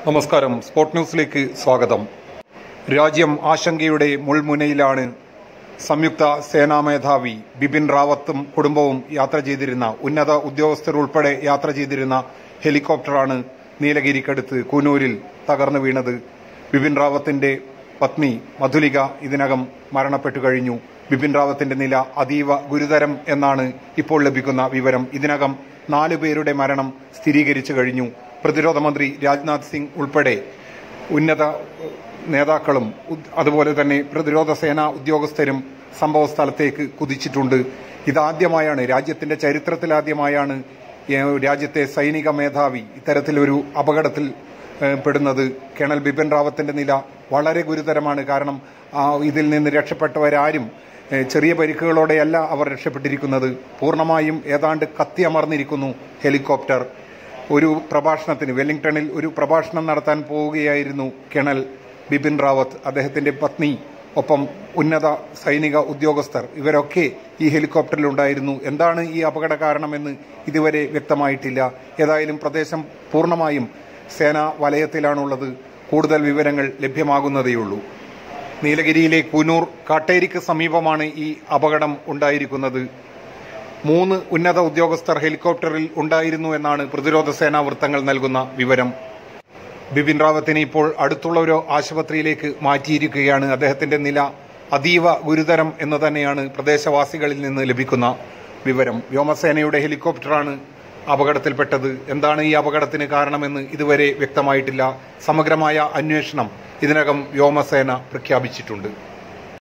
നമസ്കാരം സ്പോർട്ട് ന്യൂസിലേക്ക് സ്വാഗതം രാജ്യം ആശങ്കയുടെ മുൾമുനയിലാണ് സംയുക്ത സേനാ മേധാവി ബിപിൻ റാവത്തും കുടുംബവും യാത്ര ചെയ്തിരുന്ന ഉന്നത ഉദ്യോഗസ്ഥർ ഉൾപ്പെടെ യാത്ര ചെയ്തിരുന്ന ഹെലികോപ്റ്ററാണ് നീലഗിരിക്കടുത്ത് കൂനൂരിൽ തകർന്നു വീണത് ബിപിൻ റാവത്തിന്റെ പത്നി മധുലിക ഇതിനകം മരണപ്പെട്ടു കഴിഞ്ഞു ബിപിൻ റാവത്തിന്റെ നില അതീവ ഗുരുതരം എന്നാണ് ഇപ്പോൾ ലഭിക്കുന്ന വിവരം ഇതിനകം നാലു പേരുടെ മരണം സ്ഥിരീകരിച്ചു കഴിഞ്ഞു പ്രതിരോധ മന്ത്രി രാജ്നാഥ് സിംഗ് ഉൾപ്പെടെ ഉന്നത നേതാക്കളും ഉദ്- അതുപോലെ തന്നെ പ്രതിരോധ സേനാ ഉദ്യോഗസ്ഥരും സംഭവ സ്ഥലത്തേക്ക് കുതിച്ചിട്ടുണ്ട് ഇതാദ്യമായാണ് രാജ്യത്തിന്റെ ചരിത്രത്തിലാദ്യമായാണ് ഏഹ്, രാജ്യത്തെ സൈനിക മേധാവി ഇത്തരത്തിലൊരു അപകടത്തിൽ ഏഹ്, പെടുന്നത് കേണൽ ബിപിൻ റാവത്തിന്റെ നില വളരെ ഗുരുതരമാണ് കാരണം ആ, ഇതിൽ നിന്ന് രക്ഷപ്പെട്ടവരാരും ഏഹ്, ചെറിയ പരിക്കുകളോടെയല്ല അവർ രക്ഷപ്പെട്ടിരിക്കുന്നത് പൂർണ്ണമായും ഏതാണ്ട് കത്തിയമർന്നിരിക്കുന്നു ഹെലികോപ്റ്റർ ഒരു പ്രഭാഷണത്തിന് വെല്ലിംഗ്ടണിൽ ഒരു പ്രഭാഷണം നടത്താൻ പോവുകയായിരുന്നു കേണൽ ബിപിൻ റാവത്ത് അദ്ദേഹത്തിന്റെ പത്നി ഒപ്പം ഉന്നത സൈനിക ഉദ്യോഗസ്ഥർ ഇവരൊക്കെ ഈ ഹെലികോപ്റ്ററിൽ ഉണ്ടായിരുന്നു എന്താണ് ഈ അപകട കാരണമെന്ന് ഇതുവരെ വ്യക്തമായിട്ടില്ല ഏതായാലും പ്രദേശം പൂർണ്ണമായും സേനാ വലയത്തിലാണുള്ളത് കൂടുതൽ വിവരങ്ങൾ ലഭ്യമാകുന്നതേയുള്ളൂ നീലഗിരിയിലെ കുനൂർ കാട്ടേരിക്ക് സമീപമാണ് ഈ അപകടം ഉണ്ടായിരിക്കുന്നത് മൂന്ന് ഉന്നത ഉദ്യോഗസ്ഥർ ഹെലികോപ്റ്ററിൽ ഉണ്ടായിരുന്നു എന്നാണ് പ്രതിരോധ സേനാ വൃത്തങ്ങൾ നൽകുന്ന വിവരം ബിപിൻ റാവത്തിനെ ഇപ്പോൾ അടുത്തുള്ള ഒരു ആശുപത്രിയിലേക്ക് മാറ്റിയിരിക്കുകയാണ് അദ്ദേഹത്തിന്റെ നില അതീവ ഗുരുതരം എന്ന് തന്നെയാണ് പ്രദേശവാസികളിൽ നിന്ന് ലഭിക്കുന്ന വിവരം വ്യോമസേനയുടെ ഹെലികോപ്റ്ററാണ് അപകടത്തിൽപ്പെട്ടത് എന്താണ് ഈ അപകടത്തിന് കാരണമെന്ന് ഇതുവരെ വ്യക്തമായിട്ടില്ല സമഗ്രമായ അന്വേഷണം ഇതിനകം വ്യോമസേന പ്രഖ്യാപിച്ചിട്ടുണ്ട്